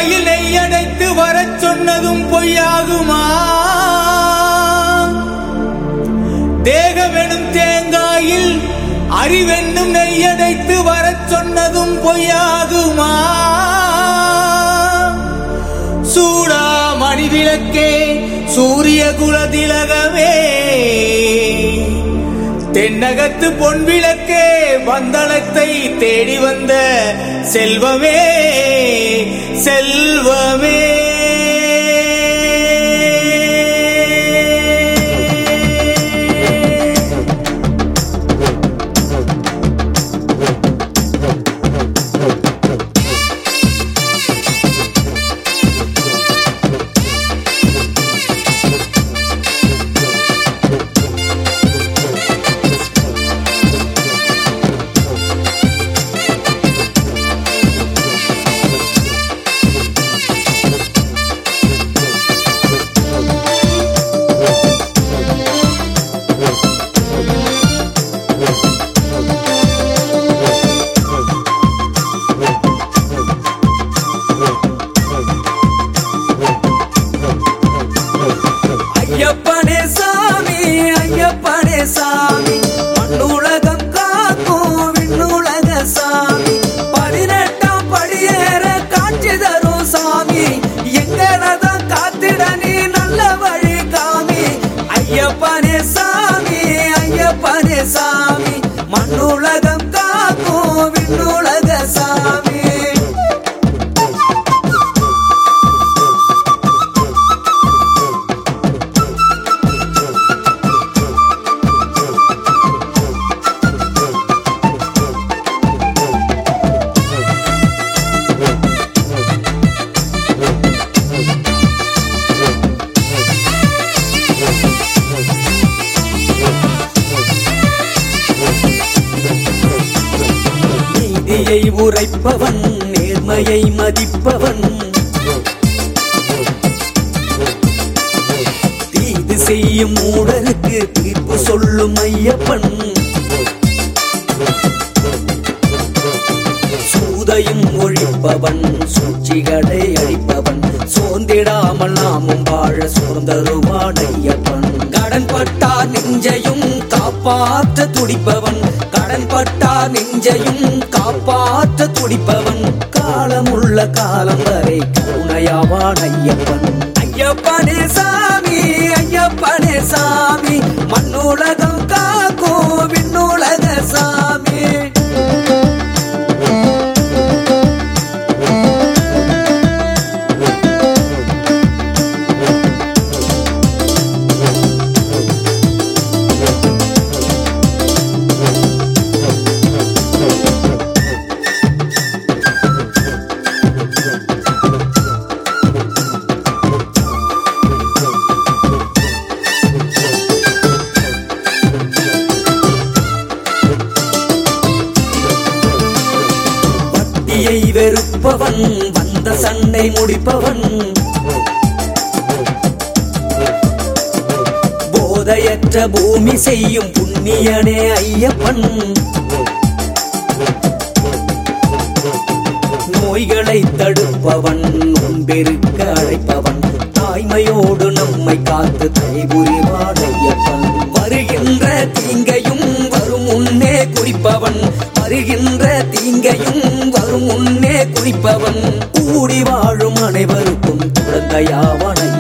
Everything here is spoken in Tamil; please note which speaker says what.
Speaker 1: தேங்காயில் நெய்யடைத்து வரச் சொன்னதும் பொய்யாகுமா தேகமெனும் தேங்காயில் அறிவென்னும் நெய்யடைத்து வரச் சொன்னதும் பொய்யாகுமா சூடா மணிவிளக்கே சூரிய குலதிலகமே தென்னகத்து பொன் விளக்கே வந்தளத்தை தேடி வந்த செல்வமே செல்வமே
Speaker 2: ஐயப்பனே சாமி ஐயப்பனே சாமி மண்ணுலகம் காக்கும் விண்ணுலக சாமி பதினெட்டாம் படியேற காட்சி தரும் சாமி எங்களதான் காத்திட நீ நல்ல வழி காமி ஐயப்பனே சாமி ஐயப்பனே சாமி மண்ணுலகம் காக்கும் விண்ணுலக சாமி நீதியை உரைப்பவன் நேர்மையை மதிப்பவன் தீது செய்யும் மூடருக்கு தீர்ப்பு சொல்லும் ஐயப்பன் சூதையும் ஒழிப்பவன் சூழ்ச்சிகளை அழிப்பவன் சோர்ந்திடாமல் நாமும் வாழ சோர்ந்தருவான் ஐயப்பன் கடன் பட்டா நெஞ்சையும் காப்பாற்ற துடிப்பவன் கடன் பட்டா நெஞ்சையும் காப்பாற்ற துடிப்பவன் காலமுள்ள காலம் வரை கருணையாவான் ஐயப்பன் ஐயப்பனே சாமி ஐயப்பனே சாமி மண்ணுலகம் காக்கோ விண்ணுலக சாமி பக்தியை வெறுப்பவன் வந்த சண்டை முடிப்பவன் போதையற்ற பூமி செய்யும் புண்ணியனே ஐயப்பன் நோய்களை தடுப்பவன் நோன்பெருக்க அழைப்பவன் தாய்மையோடு நம்மை காத்து தைபுரிவான் ஐயப்பன் வருகின்ற தீங்கையும் வரும் முன்னே குறிப்பவன் வருகின்ற தீங்கையும் வரும் முன்னே குறிப்பவன் கூடி வாழும் அனைவருக்கும் குழந்தையாவன்